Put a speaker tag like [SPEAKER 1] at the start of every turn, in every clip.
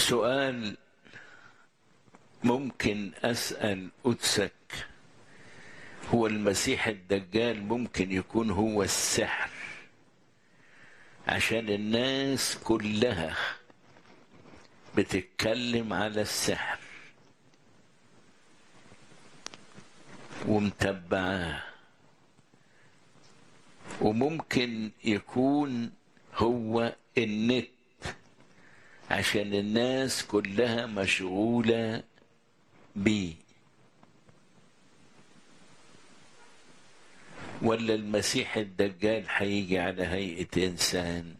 [SPEAKER 1] سؤال ممكن أسأل قدسك هو المسيح الدجال ممكن يكون هو السحر عشان الناس كلها بتتكلم على السحر ومتبعاه وممكن يكون هو النت عشان الناس كلها مشغولة بيه ولا المسيح الدجال هيجي على هيئة إنسان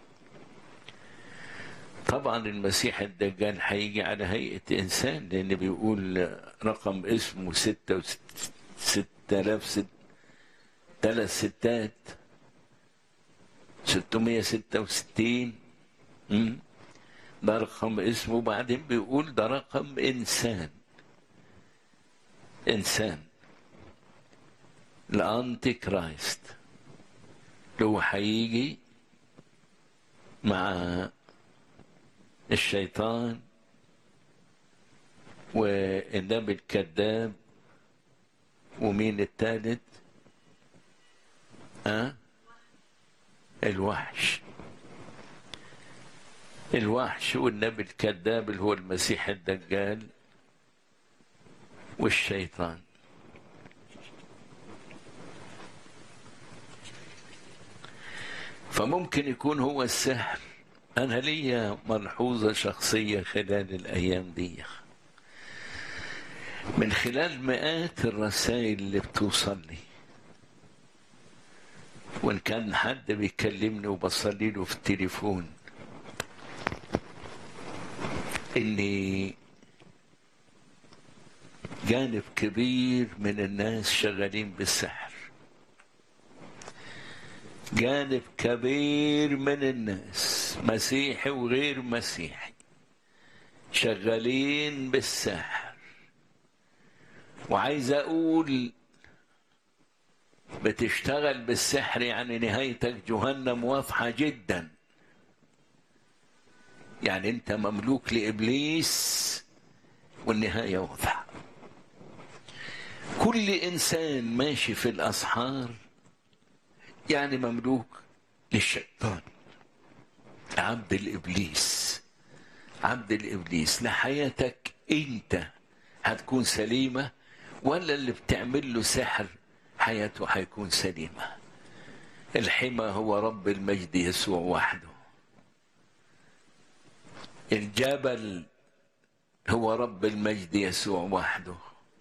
[SPEAKER 1] طبعا المسيح الدجال هيجي على هيئة إنسان لأن بيقول رقم اسمه ستة وست ستة آلاف ست ثلاث ستات ستمية ستة وستين ده رقم اسمه وبعدين بيقول ده رقم إنسان إنسان الأنتي كرايست اللي هو هيجي مع الشيطان والنبي الكذاب ومين الثالث أه؟ الوحش الوحش والنبي الكذاب اللي هو المسيح الدجال والشيطان فممكن يكون هو السحر أنا ليا ملحوظة شخصية خلال الأيام دي من خلال مئات الرسائل اللي بتوصل لي وإن كان حد بيكلمني وبصلي له في التليفون إني جانب كبير من الناس شغالين بالسحر جانب كبير من الناس مسيحي وغير مسيحي شغالين بالسحر وعايز اقول بتشتغل بالسحر يعني نهايتك جهنم واضحه جدا يعني انت مملوك لابليس والنهايه واضحه كل انسان ماشي في الاسحار يعني مملوك للشيطان عبد الابليس عبد الابليس لحياتك انت هتكون سليمه ولا اللي بتعمل له سحر حياته هيكون سليمه الحمى هو رب المجد يسوع وحده الجبل هو رب المجد يسوع وحده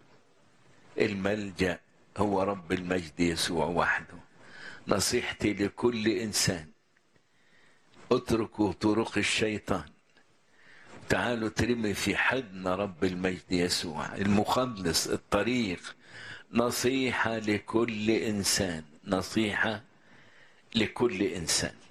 [SPEAKER 1] الملجا هو رب المجد يسوع وحده نصيحتي لكل انسان اتركوا طرق الشيطان تعالوا ترمي في حضن رب المجد يسوع المخلص الطريق نصيحة لكل إنسان نصيحة لكل إنسان